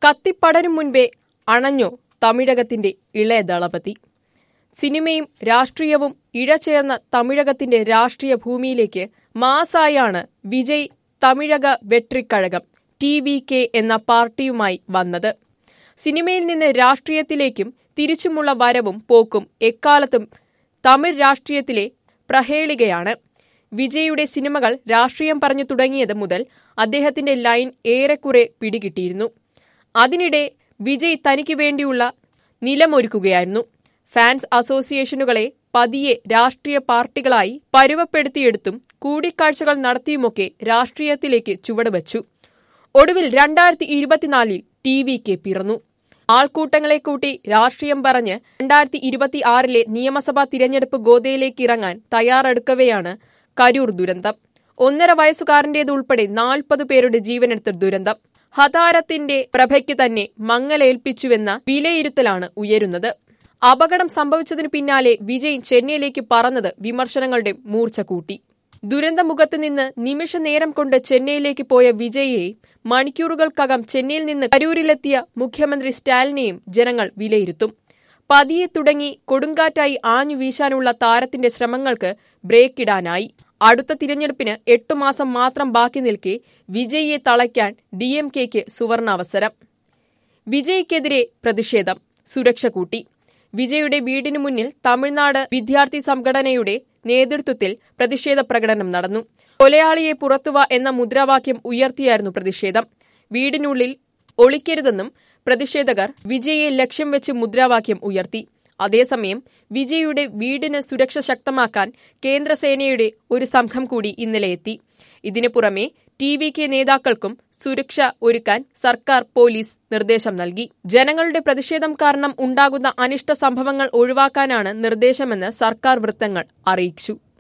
കത്തിപ്പടരും മുൻപേ അണഞ്ഞോ തമിഴകത്തിന്റെ ഇളയ ദളപതി സിനിമയും രാഷ്ട്രീയവും ഇഴചേർന്ന തമിഴകത്തിന്റെ രാഷ്ട്രീയ ഭൂമിയിലേക്ക് മാസായാണ് Vijay Tamilaga Vettrikkazhagam T V K എന്ന പാർട്ടിയുമായി വന്നത് സിനിമയിൽ നിന്ന് രാഷ്ട്രീയത്തിലേക്കും തിരിച്ചുമുള്ള വരവും പോക്കും എക്കാലത്തും തമിഴ് രാഷ്ട്രീയത്തിലെ പ്രഹേളികയാണ് വിജയുടെ സിനിമകൾ രാഷ്ട്രീയം പറഞ്ഞു തുടങ്ങിയത് മുതൽ അദ്ദേഹത്തിന്റെ ലൈൻ ഏറെക്കുറെ പിടികിട്ടിയിരുന്നു അതിനിടെ വിജയ് തനിക്ക് വേണ്ടിയുള്ള നിലമൊരുക്കുകയായിരുന്നു ഫാൻസ് അസോസിയേഷനുകളെ പതിയെ രാഷ്ട്രീയ പാർട്ടികളായി പരുവപ്പെടുത്തിയെടുത്തും കൂടിക്കാഴ്ചകൾ നടത്തിയുമൊക്കെ രാഷ്ട്രീയത്തിലേക്ക് ചുവടുവച്ചു ഒടുവിൽ രണ്ടായിരത്തി ഇരുപത്തിനാലിൽ ടി വി കെ പിറന്നു ആൾക്കൂട്ടങ്ങളെ കൂട്ടി രാഷ്ട്രീയം പറഞ്ഞ് രണ്ടായിരത്തി ഇരുപത്തി ആറിലെ നിയമസഭാ തിരഞ്ഞെടുപ്പ് ഗോതയിലേക്ക് ഇറങ്ങാൻ തയ്യാറെടുക്കവെയാണ് കരൂർ ദുരന്തം ഒന്നര വയസ്സുകാരന്റേതുൾപ്പെടെ നാൽപ്പത് പേരുടെ ജീവനെടുത്ത ദുരന്തം ഹതാരത്തിന്റെ പ്രഭയ്ക്ക് തന്നെ മങ്ങലേൽപ്പിച്ചുവെന്ന വിലയിരുത്തലാണ് ഉയരുന്നത് അപകടം സംഭവിച്ചതിനു പിന്നാലെ വിജയ് ചെന്നൈയിലേക്ക് പറന്നത് വിമർശനങ്ങളുടെ മൂർച്ച കൂട്ടി ദുരന്തമുഖത്ത് നിന്ന് നിമിഷ നേരം കൊണ്ട് ചെന്നൈയിലേക്ക് പോയ വിജയെ മണിക്കൂറുകൾക്കകം ചെന്നൈയിൽ നിന്ന് കരൂരിലെത്തിയ മുഖ്യമന്ത്രി സ്റ്റാലിനെയും ജനങ്ങൾ വിലയിരുത്തും പതിയെ തുടങ്ങി കൊടുങ്കാറ്റായി ആഞ്ഞു വീശാനുള്ള താരത്തിന്റെ ശ്രമങ്ങൾക്ക് ബ്രേക്കിടാനായി അടുത്ത തിരഞ്ഞെടുപ്പിന് എട്ടു മാസം മാത്രം ബാക്കി നിൽക്കെ വിജയിയെ തളയ്ക്കാൻ ഡി എം കെക്ക് സുവർണാവസരം വിജയ്ക്കെതിരെ പ്രതിഷേധം സുരക്ഷ കൂട്ടി വിജയുടെ വീടിനു മുന്നിൽ തമിഴ്നാട് വിദ്യാർത്ഥി സംഘടനയുടെ നേതൃത്വത്തിൽ പ്രതിഷേധ പ്രകടനം നടന്നു കൊലയാളിയെ പുറത്തുവ എന്ന മുദ്രാവാക്യം ഉയർത്തിയായിരുന്നു പ്രതിഷേധം വീടിനുള്ളിൽ ഒളിക്കരുതെന്നും പ്രതിഷേധകർ വിജയെ ലക്ഷ്യം വെച്ച് മുദ്രാവാക്യം ഉയർത്തി അതേസമയം വിജയുടെ വീടിന് സുരക്ഷ ശക്തമാക്കാൻ കേന്ദ്രസേനയുടെ ഒരു സംഘം കൂടി ഇന്നലെ എത്തി ഇതിനു പുറമെ ടി വി കെ നേതാക്കൾക്കും സുരക്ഷ ഒരുക്കാൻ സർക്കാർ പോലീസ് നിർദ്ദേശം നൽകി ജനങ്ങളുടെ പ്രതിഷേധം കാരണം ഉണ്ടാകുന്ന അനിഷ്ട സംഭവങ്ങൾ ഒഴിവാക്കാനാണ് നിർദ്ദേശമെന്ന് സർക്കാർ വൃത്തങ്ങൾ അറിയിച്ചു